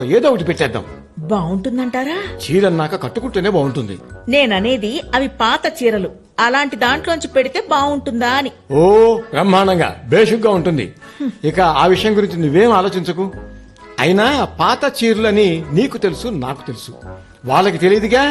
ఏదో ఒకటి పెట్టేద్దాం బాగుంటుందంటారా చీరన్నాక కట్టుకుంటేనే బాగుంటుంది నేననేది అవి పాత చీరలు అలాంటి దాంట్లోంచి పెడితే బాగుంటుందా అని ఓ బ్రహ్మాండంగా బేషుగ్గా ఉంటుంది ఇక ఆ విషయం గురించి నువ్వేం ఆలోచించకు అయినా పాత చీరలని నీకు తెలుసు నాకు తెలుసు వాళ్ళకి తెలియదుగా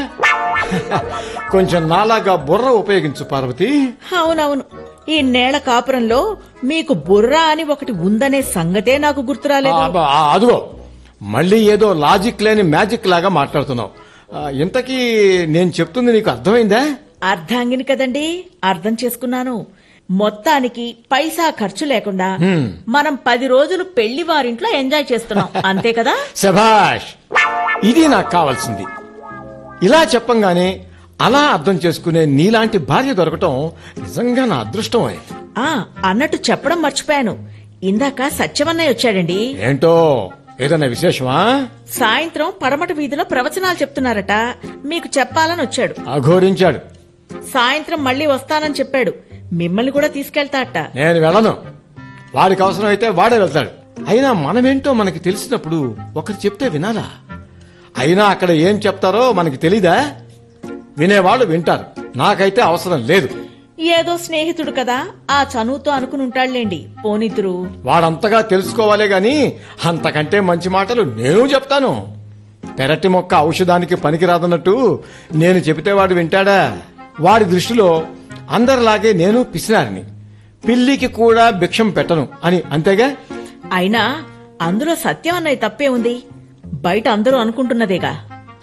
కొంచెం నాలాగా బుర్ర ఉపయోగించు పార్వతి అవునవును ఈ నేల కాపురంలో మీకు బుర్ర అని ఒకటి ఉందనే సంగతే నాకు గుర్తురాలేదు ఆ, ఆ, అదిగో మళ్ళీ ఏదో లాజిక్ లేని మ్యాజిక్ లాగా మాట్లాడుతున్నావు ఆ, ఇంతకీ నేను చెప్తుంది నీకు అర్థమైందా అర్ధాంగిని కదండి అర్థం చేసుకున్నాను మొత్తానికి పైసా ఖర్చు లేకుండా మనం పది రోజులు పెళ్లి వారింట్లో ఎంజాయ్ చేస్తున్నాం అంతే కదా శభాష్ ఇది నాకు కావాల్సింది ఇలా చెప్పంగానే అలా అర్థం చేసుకునే నీలాంటి భార్య దొరకటం నిజంగా నా అదృష్టమే ఆ అన్నట్టు చెప్పడం మర్చిపోయాను ఇందాక సత్యవన్నయ్య వచ్చాడండి ఏంటో ఏదైనా విశేషమా సాయంత్రం పడమట వీధిలో ప్రవచనాలు చెప్తున్నారట మీకు చెప్పాలని వచ్చాడు అఘోరించాడు సాయంత్రం మళ్ళీ వస్తానని చెప్పాడు మిమ్మల్ని కూడా తీసుకెళ్తాట నేను వెళ్ళను వాడికి అవసరం అయితే వాడే వెళ్తాడు అయినా మనమేంటో మనకి తెలిసినప్పుడు ఒకరు చెప్తే వినాలా అయినా అక్కడ ఏం చెప్తారో మనకి తెలీదా వినేవాళ్ళు వింటారు నాకైతే అవసరం లేదు ఏదో స్నేహితుడు కదా ఆ చనువుతో అనుకుని ఉంటాడులేండి పోనిద్దురు వాడంతగా తెలుసుకోవాలే గాని అంతకంటే మంచి మాటలు నేను చెప్తాను పెరటి మొక్క ఔషధానికి పనికిరాదన్నట్టు నేను చెబితే వాడు వింటాడా వాడి దృష్టిలో అందరిలాగే నేను పిసినారిని పిల్లికి కూడా భిక్షం పెట్టను అని అంతేగా అయినా అందులో సత్యం అన్నయ్య తప్పే ఉంది బయట అందరూ అనుకుంటున్నదేగా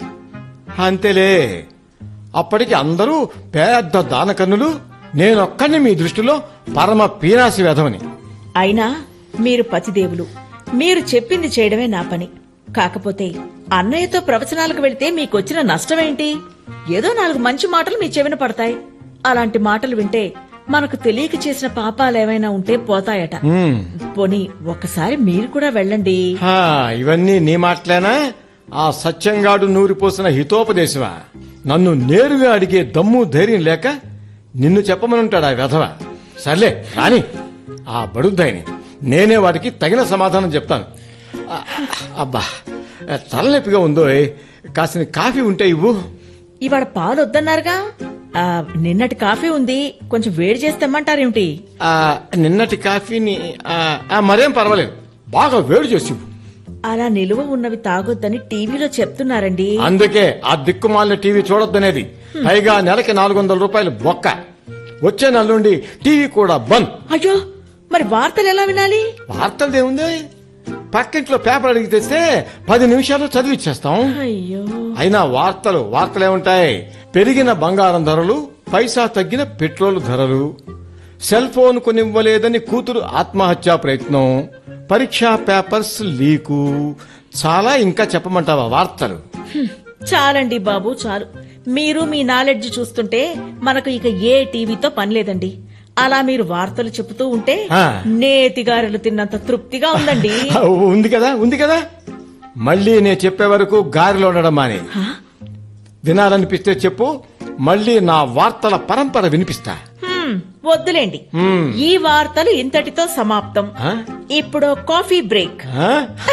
అంతేలే అప్పటికి అందరూ పెద్ద దానకన్నులు నేనొక్కడిని మీ దృష్టిలో పరమ పీనాసి వేధమని అయినా మీరు పతిదేవులు మీరు చెప్పింది చేయడమే నా పని కాకపోతే అన్నయ్యతో ప్రవచనాలకు వెళితే మీకొచ్చిన నష్టమేంటి ఏదో నాలుగు మంచి మాటలు మీ చెవిన పడతాయి అలాంటి మాటలు వింటే మనకు తెలియక చేసిన పాపాలు ఏమైనా ఉంటే పోతాయట హ్మ్. పోనీ ఒక్కసారి మీరు కూడా వెళ్ళండి హా, ఇవన్నీ నీ మాటలేనా ఆ సత్యంగాడు నూరిపోసిన హితోపదేశమా నన్ను నేరుగా అడిగే దమ్ము ధైర్యం లేక నిన్ను చెప్పమనుంటాడా వెధవ సర్లే రాని ఆ బడుద్దాయిని నేనే వాడికి తగిన సమాధానం చెప్తాను ఆ, అబ్బా తలనొప్పిగా ఉందో కాసిన కాఫీ ఉంటే ఇవ్వు ఇవాళ పాలు వద్దన్నారుగా ఆ, నిన్నటి కాఫీ ఉంది కొంచెం వేడి చేసి తెమ్మంటారేమిటి ఆ, నిన్నటి కాఫీని ఆ, ఆ, మరేం పర్వాలేదు బాగా వేడి చేసి ఇవ్వు అలా నిలువ ఉన్నవి తాగొద్దని టీవీలో చెప్తున్నారండి అందుకే ఆ దిక్కుమాలిన టీవీ చూడొద్దనేది పైగా నెలకి నాలుగు వందల రూపాయలు బొక్క వచ్చే నెల నుండి టీవీ కూడా బంద్ అయ్యో మరి వార్తలు ఎలా వినాలి వార్తలు ఏముంది పక్కింట్లో పేపర్ అడిగి తెస్తే పది నిమిషాలు చదివిచ్చేస్తాం అయ్యో అయినా వార్తలు వార్తలేముంటాయి పెరిగిన బంగారం ధరలు పైసా తగ్గిన పెట్రోల్ ధరలు సెల్ ఫోన్ కొనివ్వలేదని కూతురు ఆత్మహత్యా ప్రయత్నం పరీక్షా పేపర్స్ లీకు చాలా ఇంకా చెప్పమంటావా వార్తలు హ్మ్. చాలండి బాబు చాలు మీరు మీ నాలెడ్జ్ చూస్తుంటే మనకు ఇక ఏ టీవీతో పని లేదండి అలా మీరు వార్తలు చెబుతూ ఉంటే ఆ. నేతిగారెలు తిన్నంత తృప్తిగా ఉందండి ఉంది కదా ఉంది కదా మళ్ళీ నేను చెప్పే వరకు గారిలో ఉండడం మాని హా? వినాలనిపిస్తే చెప్పు మళ్ళీ నా వార్తల పరంపర వినిపిస్తా హ్మ్, వద్దులేండి హ్మ్. ఈ వార్తలు ఇంతటితో సమాప్తం ఆ? ఇప్పుడు కాఫీ బ్రేక్ ఆ?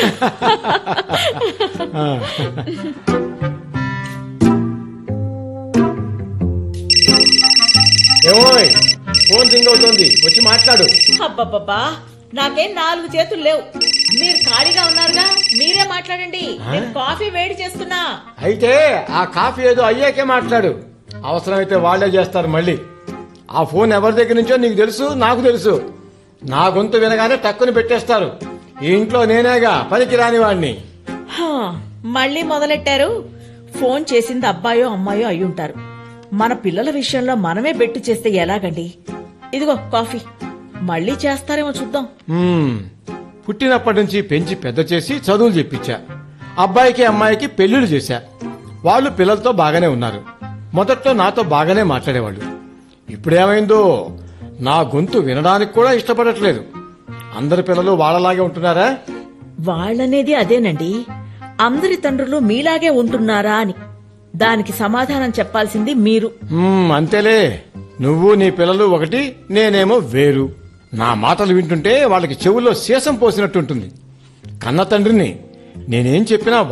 ఏమోయ్ ఫోన్ రింగ్ అవుతోంది వచ్చి మాట్లాడు అబ్బబ్బబ్బా నాకేం నాలుగు చేతులు లేవు మీరు ఖాళీగా ఉన్నారుగా మీరే మాట్లాడండి నేను కాఫీ వేడి చేస్తున్నా అయితే ఆ కాఫీ ఏదో అయ్యాకే మాట్లాడు అవసరమైతే వాళ్ళే చేస్తారు మళ్ళీ ఆ ఫోన్ ఎవరి దగ్గర నుంచో నీకు తెలుసు నాకు తెలుసు నా గొంతు వినగానే టక్కుని పెట్టేస్తారు ఈ ఇంట్లో నేనేగా పనికి రాని వాడిని హా, మళ్ళీ మొదలెట్టారు ఫోన్ చేసింది అబ్బాయో అమ్మాయో అయి ఉంటారు మన పిల్లల విషయంలో మనమే బెట్టు చేస్తే ఎలాగండి ఇదిగో కాఫీ మళ్ళీ చేస్తారేమో చూద్దాం మ్మ్. పుట్టినప్పటి నుంచి పెంచి పెద్ద చేసి చదువులు చెప్పించా అబ్బాయికి అమ్మాయికి పెళ్లిళ్ళు చేశా వాళ్ళు పిల్లలతో బాగానే ఉన్నారు మొదట్లో నాతో బాగానే మాట్లాడేవాళ్ళు ఇప్పుడేమైందో నా గొంతు వినడానికి కూడా ఇష్టపడట్లేదు అందరి పిల్లలు వాళ్ళలాగే ఉంటున్నారా వాళ్ళనేది అదేనండి అందరి తండ్రులు మీలాగే ఉంటున్నారా అని దానికి సమాధానం చెప్పాల్సింది మీరు మ్మ్, అంతేలే నువ్వు నీ పిల్లలు ఒకటి నేనేమో వేరు నా మాటలు వింటుంటే వాళ్ళకి చెవుల్లో సీసం పోసినట్టుంటుంది కన్న తండ్రిని నేనేం చెప్పినా